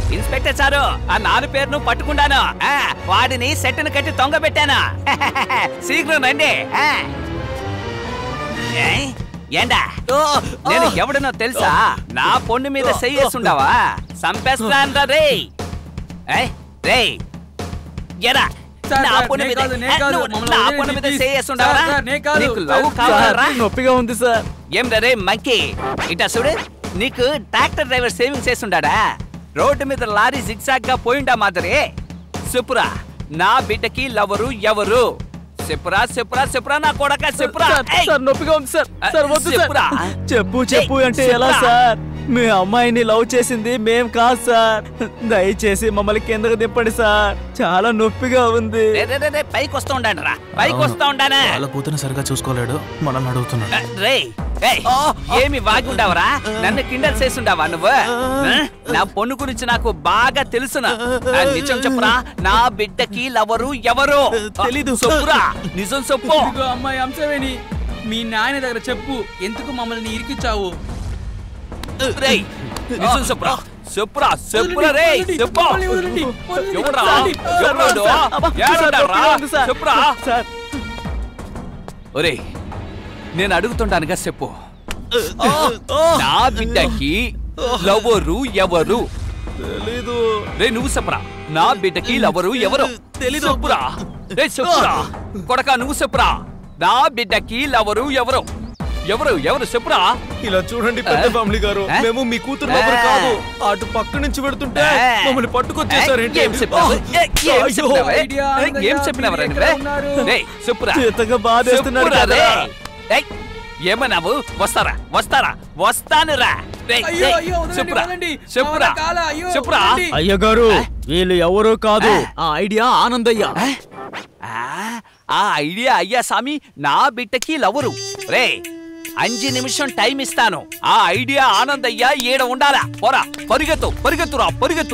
Inspector sir ఆ నాలుగు పేరును పట్టుకున్నాను ఆ, వాడిని సెట్టును కట్టి తొంగబెట్టాను శీఘ్రం రండి ఆ. ఏ? ఏండా నేను ఎవడనో తెలుసా నా పొన్ను మీద చెయ్యేస్తుండవా సంపేస్తాను రే రేయ్ ఎరా సార్, నా సార్, పొన్ను నే మీద కాదు, నే ఏ, కాదు, నువ్వు మమ్మల్ని నా వదిలేయండి, పొన్ను మీద please. చెయ్యేస్తుండవా సార్, సార్, నే కాదు. నీకు లవ్ సార్, కావాలరా నొప్పిగా ఉంది సార్ ఏం రే మంకీ ఇటా చూడు నీకు ట్రాక్టర్ డ్రైవర్ సేవింగ్ చేస్తుండాడా రోడ్డు మీద లారీ జిగ్జాగ్ గా పోయిండా మాదిరి చెప్పురా నా బిడ్డకి లవరు ఎవరు చెప్పురా చెప్పురా చెప్పురా నా కొడక చెప్పురా సార్, ఏయ్! సార్ నొప్పిగా ఉంది సార్ సార్ వద్దు సార్ చెప్పురా. చెప్పు చెప్పు ఏయ్, అంటే ఎలా చెప్పురా. సార్ మీ అమ్మాయిని లవ్ చేసింది మేం కాదు సార్ దయచేసి మమ్మల్ని కిందకు దింపండి సార్ చాలా నొప్పిగా ఉంది రే, రే, రే, రే, పైకి వస్తూ ఉండండి రా పైకి వస్తూ ఉండానే వాళ్ళ కూతురు సరిగా చూసుకోలేడు మనల్ని అడుగుతున్నాడు రే ఏయ్, ఏమి వాగుండావరా నన్ను కిండల్ చేస్తుండావా నువ్వు ఆ? నా పొన్ను గురించి నాకు బాగా తెలుసునా ఆ, నిజం చెప్పురా నా బిడ్డకి లవరు ఎవరు తెలీదు చెప్పురా నిజం చెప్పు ఇదిగో అమ్మాయి అంశవేణి మీ నాయన దగ్గర చెప్పు ఎందుకు మమ్మల్ని ఇరికిచ్చావు రేయ్ నిజం చెప్పురా చెప్పురా చెప్పురా రే చెప్పు మమ్మల్ని వదలండి, వదలండి. ఎవరా వదలండి. ఎవరాడు అబ్బా, సార్, ఏడుండారా? నొప్పిగా ఉంది సార్. చెప్పురా సార్ ఒరే నేను అడుగుతుంటానుగా చెప్పు నా బిడ్డకి లవరు ఎవరు తెలీదు రే నువ్వు చెప్పరా నా బిడ్డకి లవరు ఎవరు తెలీదు చెప్పురా రే చెప్పురా కొడక నువ్వు చెప్పురా నా బిడ్డకి లవరు ఎవరు ఎవరు ఎవరు చెప్పురా ఇలా చూడండి పెద్ద ఆ? ఫ్యామిలీ గారు ఆ? మేము మీ కూతురు ఎవరు ఆ. కాదు అటు పక్క నుంచి పెడుతుంటే ఆ. మమ్మల్ని పట్టుకొచ్చేసారేంటి ఏం చెప్పినావు? ఏ, ఏం అయ్యో, చెప్పినావు? ఏ, ఐడియా ఏ, ఆనందంగా ఏం చెప్పినావురా మీరు నువ్వే? ఎక్కడ ఉన్నారు? రేయ్, చెప్పురా చేతగా బాధేస్తున్నారు చెప్పురా కదా రేయ్. ఏయ్, ఏమన్నావు వస్తారా వస్తారా వస్తానురా రేయ్, అయ్యో, రేయ్, అయ్యో, వదలండి, చెప్పురా వదలండి. చెప్పురా నా కాల, అయ్యో, చెప్పురా వదలండి. అయ్యగారు వీళ్ళు ఎవరు కాదు ఆ ఐడియా ఆనందయ్య ఆ, ఆ ఐడియా అయ్యా సామి నా బిడ్డకి లవరు రే అంజు నిమిషం టైం ఇస్తాను ఆ ఐడియా ఆనందయ్య ఈడ ఉండాలా పోరా పరిగెత్తు పరిగెత్తురా పరిగెత్తు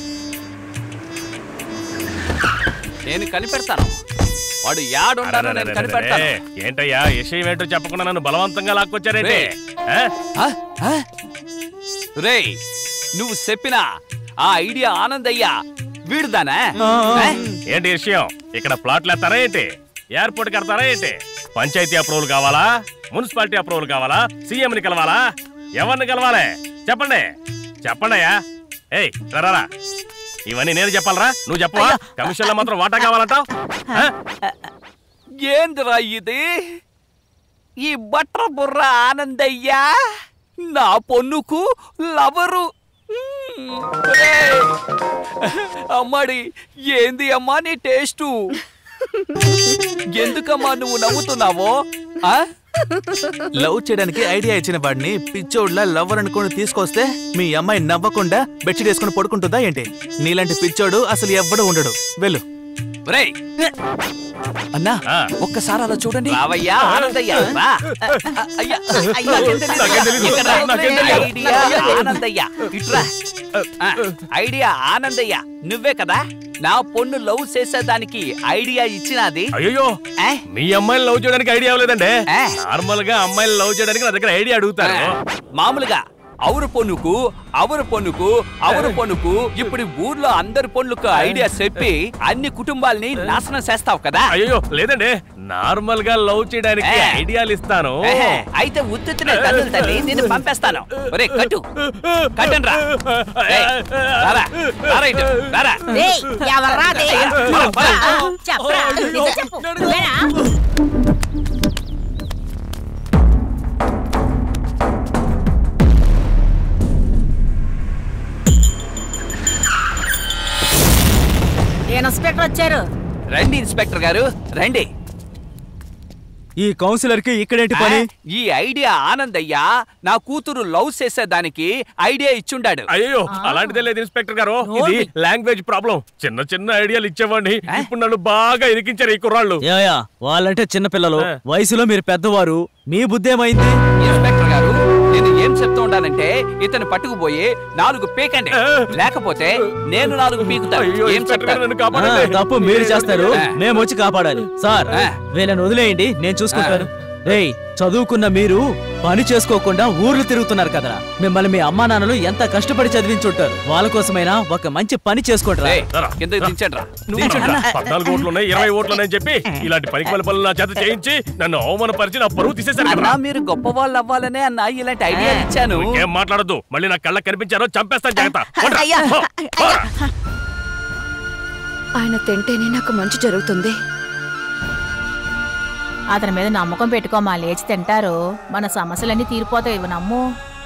నేను కనిపెడతాను వాడు యాడుండాలో నేను కనిపెడతాను అరెరెరెరెరె. ఏంటయ్యా విషయం ఏంటో చెప్పకుండా నన్ను బలవంతంగా లాక్కొచ్చారేంటి రే. ఆ? ఆ? ఆ? రేయ్ నువ్వు చెప్పిన ఆ ఐడియా ఆనందయ్య వీడుదానా ఆ, ఆ. ఆ? ఏంటి విషయం ఇక్కడ ప్లాట్లు ఎత్తారా ఏంటి ఎయిర్పోర్ట్ కడతారా ఏంటి పంచాయతీ అప్రూవల్ కావాలా మున్సిపాలిటీ అప్రూవల్ కావాలా సీఎం ని కలవాలా ఎవరిని కలవాలి చెప్పండి చెప్పండి అయ్యా ఏయ్ రారా ఇవన్నీ నేను చెప్పాలరా నువ్వు చెప్పవా కమిషన్ లో మాత్రం వాటా కావాలంటావు ఏందిరా ఇది ఈ బట్ర బుర్ర ఆనందయ్యా నా పొన్నుకు లవరు మ్మ్. రేయ్. అమ్మాడి ఏంది అమ్మా నీ టేస్టు ఎందుకమ్మా నువ్వు నవ్వుతున్నావో ఆ? లవ్ చేయడానికి ఐడియా ఇచ్చిన వాడిని పిచ్చోడ్లా లవ్వర్ అనుకుని తీసుకొస్తే మీ అమ్మాయి నవ్వకుండా బెడ్షీట్ వేసుకుని పడుకుంటుందా ఏంటి నీలాంటి పిచ్చోడు అసలు ఎవ్వడు ఉండడు వెళ్ళు రేయ్ అన్నా ఆ. ఒక్కసారి అలా చూడండి రావయ్యా ఆనందయ్య రా అయ్యా అయ్యా, నాకేం తెలీదు. ఇక్కడ రా. నాకేం తెలీదు. ఐడియా ఆనందయ్య ఇట్రా ఆ, ఐడియా ఆనందయ్య నువ్వే కదా నా పొన్ను లవ్ చేసేదానికి ఐడియా ఇచ్చినది అయ్యో ఏ? మీ అమ్మాయిని లవ్ చేయడానికి ఐడియా అవ్వలేదండి ఏ? నార్మల్ గా అమ్మాయిని లవ్ చేయడానికి నా దగ్గర ఐడియా అడుగుతారు మామూలుగా అవురు పొన్నుకు అవరు పొన్నుకు అవరు పొన్నుకు ఇప్పుడు ఊర్లో అందరి పొన్నుకు ఐడియా చెప్పి అన్ని కుటుంబాల్ని నాశనం చేస్తావు కదా అయ్యో లేదండి నార్మల్ గా లవ్ చేయడానికి ఏ. ఐడియాలు ఇస్తాను ఏహే, అయితే ఉత్తునే తల్లులు తల్లి నిన్ను పంపేస్తాను ఒరే కట్టు కట్టండి రా ఏయ్, రారా, రారా ఇటు, రారా. రేయ్, ఎవర్రా అది? పద, పద. ఆ, చెప్పరా నిజం చెప్పు నువ్వేనా ఇన్స్పెక్టర్ వచ్చారు రండి ఇన్స్పెక్టర్ గారు రండి ఈ కౌన్సిలర్ కి ఇక్కడేంటి పని ఆ, ఈ ఐడియా ఆనందయ్య నా కూతురు లవ్ చేసేదానికి ఐడియా ఇచ్చుండాడు అయ్యో అలాంటిదే లేదు ఇన్స్పెక్టర్ గారు ఇది లాంగ్వేజ్ ప్రాబ్లం చిన్న చిన్న ఐడియాలు ఇచ్చేవాడిని ఇప్పుడు నన్ను బాగా ఇరికించారు ఈ కుర్రాళ్ళు యాయా వాళ్ళంటే చిన్నపిల్లలు ఆ. వయసులో మీరు పెద్దవారు మీ బుద్ధి ఏమైంది ఇన్స్పెక్టర్ గారు నేను ఏం చెప్తూ ఉండానంటే ఇతను పట్టుకుపోయి నాలుగు పీకండి లేకపోతే నేను నాలుగు పీకుతాను అయ్యో ఏం ఇన్స్పెక్టర్ గారు చెప్తారు నన్ను ఆ, కాపాడండి తప్పు మీరు చేస్తారు ఆ. మేము వచ్చి కాపాడాలి సార్ ఆ. వీళ్ళని వదిలేయండి నేను చూసుకుంటాను రేయ్ చదువుకున్న మీరు పని చేసుకోకుండా ఊర్లు తిరుగుతున్నారు కదరా మిమ్మల్ని మీ అమ్మా నాన్నలు ఎంత కష్టపడి చదివించుంటారు వాళ్ళ కోసమైనా ఒక మంచి పని చేసుకోండి ఏయ్, కిందకి దించండి పద్నాలుగు ఓట్లు ఉన్నాయి ఇరవై ఓట్లు ఉన్నాయని చెప్పి ఇలాంటి పనికి పని పనులు నా చేత చేయించి నన్ను అవమానపరిచి నా పరువు తీసేశారు అన్నా కదా మీరు గొప్ప వాళ్ళు అవ్వాలనే అన్న ఇలాంటి ఐడియా ఇచ్చాను ఏం మాట్లాడద్దు మళ్ళీ నా కళ్ళకి కనిపించారో చంపేస్తాను జాగ్రత్త పోండ్రా. అయ్యా, పో, పోరా. ఆయన తింటేనే నాకు మంచి జరుగుతుంది అతని మీద నమ్మకం పెట్టుకోమా లేచి తింటారు మన సమస్యలన్నీ తీరిపోతాయి ఇవి నమ్ము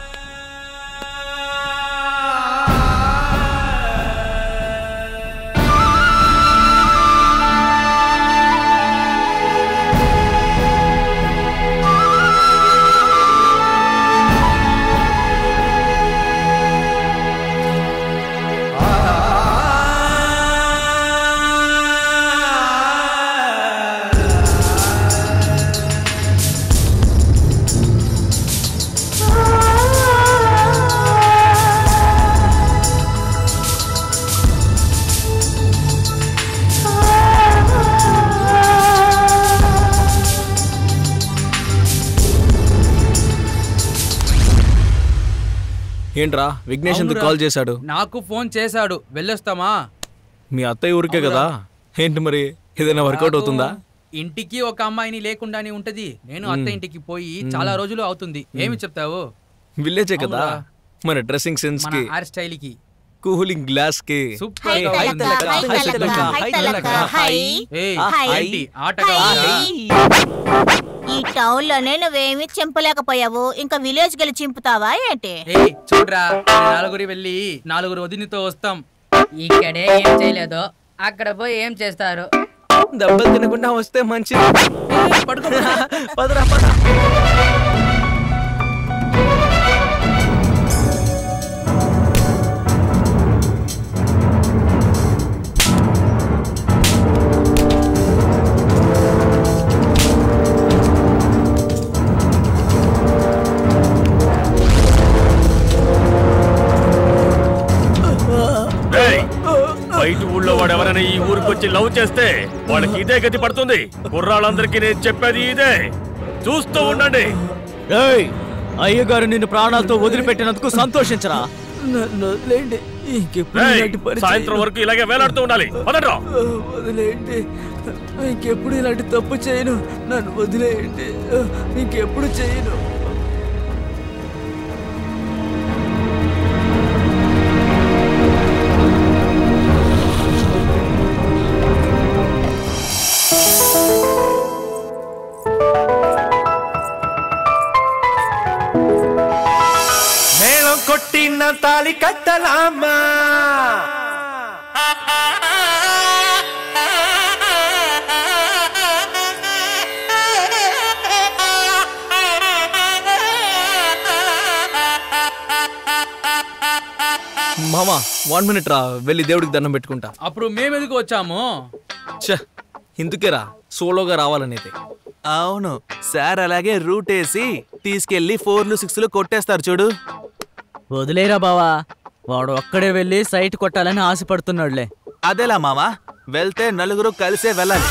ఏంట్రా విఘ్నేష్ ఎందుకు అవునురా. కాల్ చేశాడు నాకు ఫోన్ చేశాడు వెళ్ళొస్తామా మీ అత్తయ్య ఊరికే కదా ఏంటి మరి ఏదైనా వర్కౌట్ నాకు అవుతుందా ఇంటికి ఒక అమ్మాయిని లేకుండానే ఉంటది నేను అత్త ఇంటికి పోయి చాలా రోజులు అవుతుంది ఏమి చెప్తావు విలేజే కదా అవునురా. మన డ్రెస్సింగ్ సెన్స్ మన కి హెయిర్ స్టైల్ కి కూలింగ్ గ్లాస్ కి సూపర్ హై గా తలక, ఉంది. హై తలక, హై తలక, హై. ఏయ్, హై. ఏంటి ఆటగా ఉందా? ఈ టౌన్ లోనే నువ్వేమి చింపలేకపోయావు ఇంకా విలేజ్ గెలి చింపుతావా ఏంటి ఏయ్ చూడరా మన నలుగురి వెళ్ళి నలుగురు వదినతో వస్తాం ఇక్కడే ఏం చేయలేదు అక్కడ పోయి ఏం చేస్తారు దెబ్బలు తినకుండా వస్తే మంచిది పదరా పద ఏయ్, బయట ఊళ్ళో వాడు ఎవరైనా ఈ ఊరికి వచ్చి లవ్ చేస్తే వాళ్ళకి ఇదే గతి పడుతుంది కుర్రాళ్ళందరికీ నేను చెప్పేది ఇదే చూస్తూ ఉండండి ఏయ్ అయ్యగారు నిన్ను ప్రాణాలతో వదిలిపెట్టినందుకు సంతోషించరా నన్ను వదిలేండి ఇంకెప్పుడు ఏయ్, ఇలాంటి పని సాయంత్రం చేయను. వరకు ఇలాగే వేలాడుతూ ఉండాలి పదండ్రా వదిలేయండి ఇంకెప్పుడు ఇలాంటి తప్పు చేయను నన్ను వదిలేయండి ఇంకెప్పుడు చేయను మేళం కొట్టిన తాళి కట్టలామా మామా వన్ మినిట్ రా వెళ్ళి దేవుడికి దండం పెట్టుకుంటా అప్పుడు మేమెందుకు వచ్చాము ఛ ఇందుకేరా సోలోగా రావాలనేది అవును సార్ అలాగే రూట్ వేసి తీసుకెళ్లి ఫోర్లు సిక్స్లు కొట్టేస్తారు చూడు వదిలేరా బావా వాడు ఒక్కడే వెళ్ళి సైట్ కొట్టాలని ఆశపడుతున్నాడులే అదేలా మామా వెళ్తే నలుగురు కలిసే వెళ్ళాలి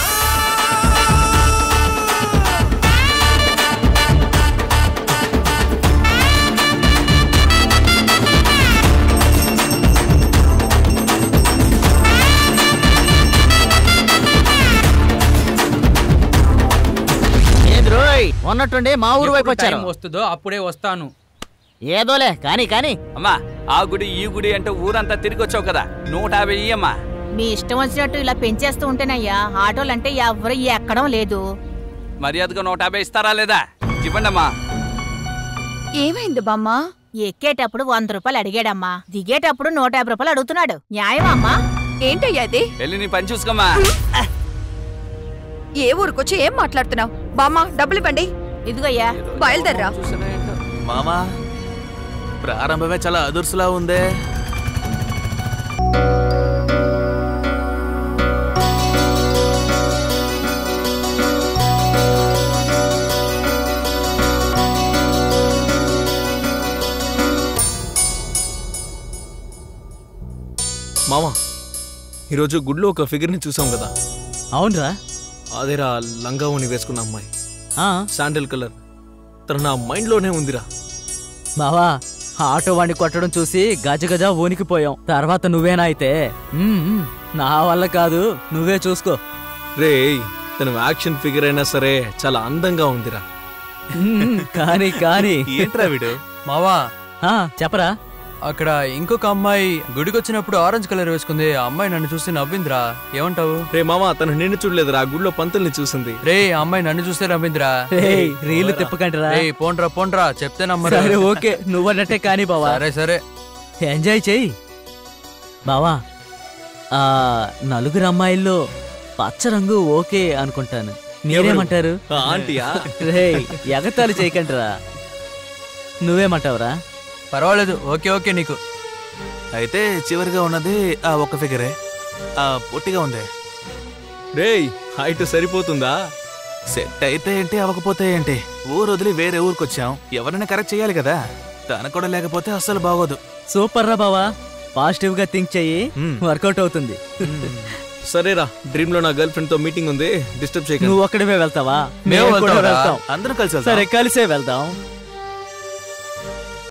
ఏంద్రోయ్ ఉన్నట్టుండి మా ఊరు వైపు ఎప్పుడు వచ్చారు టైం వస్తుందో అప్పుడే వస్తాను ఏదోలే కానీ కానీ అమ్మా ఆ గుడి ఈ గుడి అంటే ఊరంతా తిరిగి వచ్చావు కదా నూట యాభై ఇయ్యమ్మా మీ ఇష్టం వచ్చినట్టు ఇలా పెంచేస్తూ ఉంటేనయ్యా ఆటోలంటే ఎవరు ఎక్కడం లేదు మర్యాదగా నూట యాభై ఇస్తారా లేదా ఇవ్వండి అమ్మా ఏమైంది బామ్మ ఎక్కేటప్పుడు వంద రూపాయలు అడిగాడమ్మా దిగేటప్పుడు నూట యాభై రూపాయలు అడుగుతున్నాడు న్యాయమమ్మా ఏంటయ్యా ఇది వెళ్ళి నీ పని చూసుకోమ్మా ఏ ఊరికొచ్చి ఏం మాట్లాడుతున్నావు బామ్మ డబ్బులు ఇవ్వండి ఇదిగోయ్యా బయలుదేర్రా మామా ప్రారంభమే చాలా అదుర్సులా ఉందే మామా ఈరోజు గుడిలో ఒక ఫిగర్ని చూసాం కదా అవునరా అదేరా లంగా ఓని వేసుకున్న అమ్మాయి ఆ, శాండిల్ కలర్ తను నా మైండ్ లోనే ఉందిరా బావా ఆ ఆటో వాడిని కొట్టడం చూసి గజ గజ ఊనికిపోయాం తర్వాత నువ్వేనా అయితే మ్మ్, మ్మ్. నా వల్ల కాదు నువ్వే చూసుకో రేయ్ తను యాక్షన్ ఫిగర్ అయినా సరే చాలా అందంగా ఉందిరా మ్మ్, కానీ కానీ ఏంట్రా వీడు మావా ఆ, చెప్పరా అక్కడ ఇంకొక అమ్మాయి గుడికి వచ్చినప్పుడు ఆరెంజ్ కలర్ వేసుకుంది ఆ అమ్మాయి నన్ను చూసి నవ్విందిరా ఏమంటావు రే మామ తను నిన్ను చూడలేదురా గుడిలో పంతుల్ని చూసింది రే ఆ అమ్మాయి నన్ను చూస్తే నవ్విందిరా రేయ్, రీళ్లు తిప్పకండిరా రే పోండ్రా పోండ్రా చెప్తే నమ్మరు సరే ఓకే నువ్వన్నట్టే కానీ బావా సరే సరే ఎంజాయ్ చెయ్యి బావా ఆ నలుగురు అమ్మాయిల్లో పచ్చ రంగు ఓకే అనుకుంటాను మీరేమంటారు ఆ, ఆంటీయా రేయ్ ఎగతాళి చేయకండిరా నువ్వేమంటావురా పర్వాలేదు ఓకే ఓకే నీకు అయితే చివరిగా ఉన్నది ఆ ఒక్క ఫిగరే ఆ పొట్టిగా ఉంది రేయ్ హైట్ సరిపోతుందా సెట్ అయితే ఏంటి అవ్వకపోతే ఏంటి ఊరు వదిలి వేరే ఊరికొచ్చాం ఎవరైనా కరెక్ట్ చేయాలి కదా తన కూడా లేకపోతే అస్సలు బాగోదు సూపర్ రా బావా పాజిటివ్ గా థింక్ చెయ్యి మ్మ్. వర్కౌట్ అవుతుంది సరేరా డ్రీమ్ లో నా గర్ల్ ఫ్రెండ్ తో మీటింగ్ ఉంది డిస్టర్బ్ చేయకండి నువ్వు ఒక్కడివే వెళ్తావా మేము మేము కూడా వెళ్తాంరా. వెళ్తాం అందరం కలిసి వెళ్దాం. సరే కలిసే వెళ్దాం